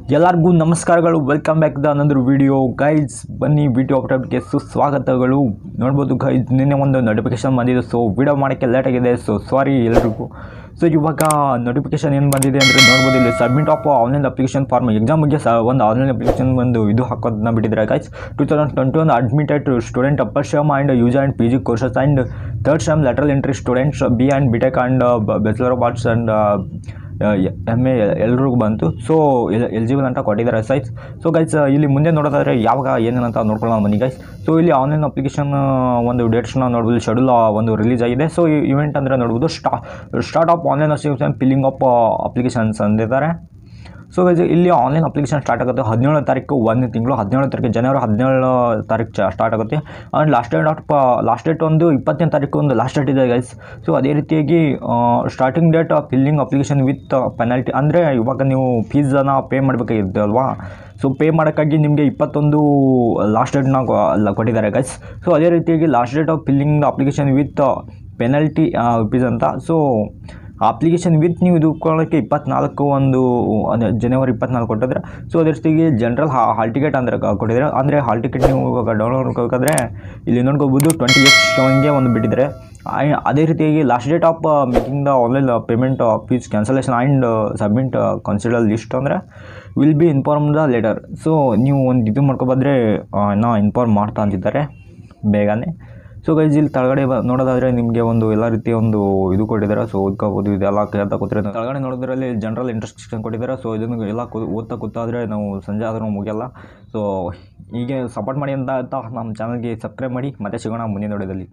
ಎಲ್ಲರಿಗೂ ನಮಸ್ಕಾರಗಳು welcome back the ಅನ್ನೊಂದು ವಿಡಿಯೋ ಗೈಸ್ ಬನ್ನಿ ವಿಡಿಯೋ ಅಪ್ಡೇಟ್ಗೆ ಸುಸ್ವಾಗತಗಳು ನೋಡ್ಬೋದು ಗೈಸ್ ನಿನ್ನೆ ಒಂದು ನೋಟಿಫಿಕೇಶನ್ ಬಂದಿದೆ ಸೊ ವಿಡಿಯೋ ಮಾಡೋಕ್ಕೆ ಲೇಟ್ ಆಗಿದೆ ಸೊ ಸಾರಿ ಎಲ್ಲರಿಗೂ ಸೊ ಇವಾಗ ನೋಟಿಫಿಕೇಶನ್ ಏನು ಬಂದಿದೆ ಅಂದರೆ ನೋಡ್ಬೋದು ಇಲ್ಲಿ submit of online application form ಎಕ್ಸಾಮ್ಗೆ ಸ ಒಂದು ಆನ್ಲೈನ್ ಅಪ್ಲಿಕೇಶನ್ ಒಂದು ಇದು ಹಾಕೋದನ್ನ ಬಿಟ್ಟಿದ್ದಾರೆ guys two thousand twenty one admitted student upper sem and use and P G courses and third sem lateral entry students B and B tech and bachelor of arts and M A ಎಲ್ರಿಗೂ ಬಂತು so eligible ಅಂತ ಕೊಟ್ಟಿದ್ದಾರೆ size so guys ಇಲ್ಲಿ ಮುಂದೆ ನೋಡೋದಾದ್ರೆ ಯಾವಾಗ ಏನೇನಂತ ನೋಡ್ಕೊಳ್ಳೋಣ ಬನ್ನಿ ಗೈಸ್ ಸೊ ಇಲ್ಲಿ ಆನ್ಲೈನ್ ಅಪ್ಲಿಕೇಶನ್ ಒಂದು ಡೇಟ್ಸ್ನ ನೋಡ್ಬೋದು ಶೆಡ್ಯೂಲ್ ಒಂದು ರಿಲೀಸ್ ಆಗಿದೆ ಸೊ ಈ ಇವೆಂಟ್ ಅಂದರೆ ನೋಡ್ಬೋದು ಸ್ಟಾ start of online application filling of applications ಅಂದಿದ್ದಾರೆ ಸೊ ಗೈಸ್ ಇಲ್ಲಿ ಆನ್ಲೈನ್ ಅಪ್ಲಿಕೇಶನ್ ಸ್ಟಾರ್ಟ್ ಆಗುತ್ತೆ ಹದಿನೇಳು ತಾರೀಕು ಒಂದು ತಿಂಗಳು ಹದಿನೇಳು ತಾರೀಕು ಜನವರಿ ಹದಿನೇಳು ತಾರೀಕು ಸ್ಟಾರ್ಟ್ ಆಗುತ್ತೆ and last date of last date ಒಂದು ಇಪ್ಪತ್ತನೇ ತಾರೀಕು ಒಂದು ಲಾಸ್ಟ್ ಡೇಟ್ ಇದೆ ಗೈಸ್ ಸೊ ಅದೇ ರೀತಿಯಾಗಿ starting date filling application with penalty ಅಂದರೆ ಇವಾಗ ನೀವು ಫೀಸನ್ನು ಪೇ ಮಾಡಬೇಕಾಗಿರುತ್ತೆ ಅಲ್ವಾ ಸೊ ಪೇ ಮಾಡೋಕ್ಕಾಗಿ ನಿಮಗೆ ಇಪ್ಪತ್ತೊಂದು ಲಾಸ್ಟ್ ಡೇಟ್ನ ಕೊಟ್ಟಿದ್ದಾರೆ ಗೈಸ್ ಸೊ ಅದೇ ರೀತಿಯಾಗಿ last date of filling application with penalty fees ಅಂತ ಸೊ ಅಪ್ಲಿಕೇಶನ್ ವಿತ್ ನೀವು ಇದು ಕೊಡೋಕ್ಕೆ ಇಪ್ಪತ್ನಾಲ್ಕು ಒಂದು ಅದೇ ಜನವರಿ ಇಪ್ಪತ್ನಾಲ್ಕು ಕೊಟ್ಟಿದ್ರೆ ಸೊ ಅದೇ ರೀತಿಗೆ ಜನರಲ್ ಹಾಲ್ ಟಿಕೆಟ್ ಅಂದರೆ ಕೊಟ್ಟಿದ್ದಾರೆ ಅಂದರೆ ಹಾಲ್ ಟಿಕೆಟ್ ನೀವು ಇವಾಗ ಡೌನ್ಲೋಡ್ ಮಾಡ್ಕೋಬೇಕಾದ್ರೆ ಇಲ್ಲಿ ನೋಡ್ಕೋಬೋದು ಟ್ವೆಂಟಿ ಏಟ್ ಸೆವೆನ್ಗೆ ಒಂದು ಬಿಟ್ಟಿದ್ದಾರೆ ಆಯ್- ಅದೇ ರೀತಿಯಾಗಿ last date of making the online payment fees cancellation and submit consider list ಅಂದರೆ will be inform the letter so ನೀವು ಒಂದು ಇದು ಮಾಡ್ಕೊಬಂದ್ರೆ ನಾ ಇನ್ಫಾರ್ಮ್ ಮಾಡ್ತಾ ಅಂತಿದ್ದಾರೆ ಬೇಗನೆ ಸೊ ಗೈಸ್ ಇಲ್ಲಿ ತಳಗಡೆ ಬ- ನೋಡೋದಾದ್ರೆ ನಿಮಗೆ ಒಂದು ಎಲ್ಲ ರೀತಿಯ ಒಂದು ಇದು ಕೊಟ್ಟಿದ್ದಾರೆ ಸೊ ಓದ್ಕೋಬೋದು ಇದೆಲ್ಲ ಕೇಳ್ತಾ ಕೂತ್ರೆ ತಳಗಡೆ ನೋಡೋದ್ರಲ್ಲಿ ಜನರಲ್ ಇಂಟ್ರೆಸ್ಟ್ರಿಕ್ಷನ್ ಕೊಟ್ಟಿದ್ದಾರೆ ಸೊ ಇದನ್ನು ಎಲ್ಲ ಕೂ ಓದ್ತಾ ಕೂತಾದರೆ ನಾವು ಸಂಜೆ ಆದರೂ ಮುಗಿಯಲ್ಲ ಸೊ ಹೀಗೆ ಸಪೋರ್ಟ್ ಮಾಡಿ ಅಂತ ಅಂತ ನಮ್ಮ ಚಾನಲ್ಗೆ ಸಬ್ಸ್ಕ್ರೈಬ್ ಮಾಡಿ ಮತ್ತೆ ಸಿಗೋಣ ಮುಂದಿನ ನೋಡೋದಲ್ಲಿ